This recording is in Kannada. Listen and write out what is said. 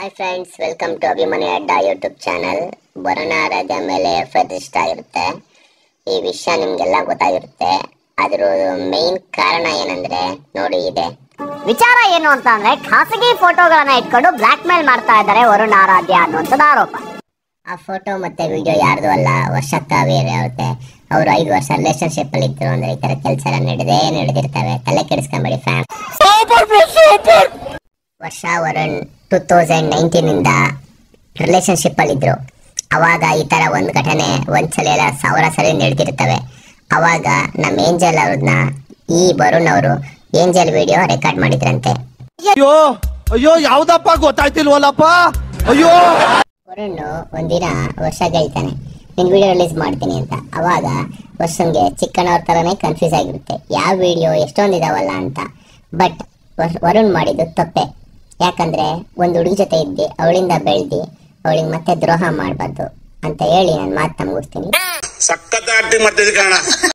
hi friends welcome to Abhimanyu Adda YouTube channel ಬರೋಣ ರಾಜ ಮೇಲೆ ಪ್ರತಿಷ್ಠ ಇರುತ್ತೆ ಈ ವಿಷಯ ನಿಮ್ಗೆಲ್ಲ ಗೊತ್ತಾಗಿರುತ್ತೆ ಅದ್ರ ಮೇನ್ ಕಾರಣ ಏನಂದ್ರೆ ನೋಡಿ ಇದೆ ವಿಚಾರ ಏನು ಅಂತ ಅಂದ್ರೆ ಖಾಸಗಿ ಫೋಟೋಗಳನ್ನ ಇಟ್ಕೊಂಡು ಬ್ಲಾಕ್ ಮೇಲ್ ಮಾಡ್ತಾ ಇದ್ದಾರೆ ವರುಣ್ ಆರಾಧ್ಯ ಅನ್ನುವಂಥದ್ದು ಆರೋಪ ಆ ಫೋಟೋ ಮತ್ತೆ ವಿಡಿಯೋ ಯಾರ್ದು ಅಲ್ಲ ವರ್ಷ ಕಾವೇರಿ ಇರುತ್ತೆ ಅವರು ಐದು ವರ್ಷ ರಿಲೇಶನ್ಶಿಪ್ ಅಲ್ಲಿ ಇದ್ರು ಅಂದ್ರೆ ಈ ತರ ಕೆಲಸ ಎಲ್ಲ ನಡೆದೇ ನಡೆದಿರ್ತವೆ ತಲೆ ಕೆಡಿಸ್ಕೊಂಬೇಡಿ ಫ್ಯಾಮ್ ವರ್ಷ ವರುಣ್ ಟೂ ತೌಸಂಡ್ ನೈನ್ಟೀನ್ ಇಂದ ರಿಲೇಶನ್ಶಿಪ್ ಅಲ್ಲಿ ಇದ್ರು ಅವಾಗ ಈ ತರ ಒಂದ್ ಘಟನೆ ಒಂದ್ಸಲ ಎಲ್ಲ ಸಾವಿರ ಸಲ ನಡೆದಿರ್ತವೆ ಅವಾಗ ನಮ್ಮ ಏಂಜಲ್ ಅವ್ರನ್ನ ಈ ವರುಣ್ ಅವರು ಏಂಜಲ್ ವಿಡಿಯೋ ರೆಕಾರ್ಡ್ ಮಾಡಿದ್ರಂತೆ ಅಯ್ಯೋ ಅಯ್ಯೋ ಯಾವ್ದಪ್ಪ ಗೊತ್ತಾಯ್ತಿಲ್ವಲ್ಲಪ್ಪ ಅಯ್ಯೋ ವರುಣ್ ಒಂದಿನ ವರ್ಷ ಹೇಳ್ತಾನೆ ನಿನ್ ವಿಡಿಯೋ ರಿಲೀಸ್ ಮಾಡ್ತೀನಿ ಅಂತ ಅವಾಗ ವರ್ಷನ್ಗೆ ಚಿಕ್ಕಣ್ಣವ್ರ ತರನೇ ಕನ್ಫ್ಯೂಸ್ ಆಗಿರುತ್ತೆ ಯಾವ ವಿಡಿಯೋ ಎಷ್ಟೊಂದು ಇದಾವಲ್ಲ ಅಂತ ಬಟ್ ವರುಣ್ ಮಾಡಿದ್ದು ತಪ್ಪೆ ಯಾಕಂದ್ರೆ ಒಂದು ಹುಡುಗಿ ಜೊತೆ ಇದ್ದಿ ಅವಳಿಂದ ಬೆಳ್ದಿ ಅವಳಿಗೆ ಮತ್ತೆ ದ್ರೋಹ ಮಾಡಬಾರ್ದು ಅಂತ ಹೇಳಿ ನಾನು ಮಾತು ಮುಗಿಸ್ತೀನಿ ಸಖತ್ ಆಕ್ಟಿಂಗ್ ಮಾಡ್ತಿದ್ದೆ ಕಾರಣ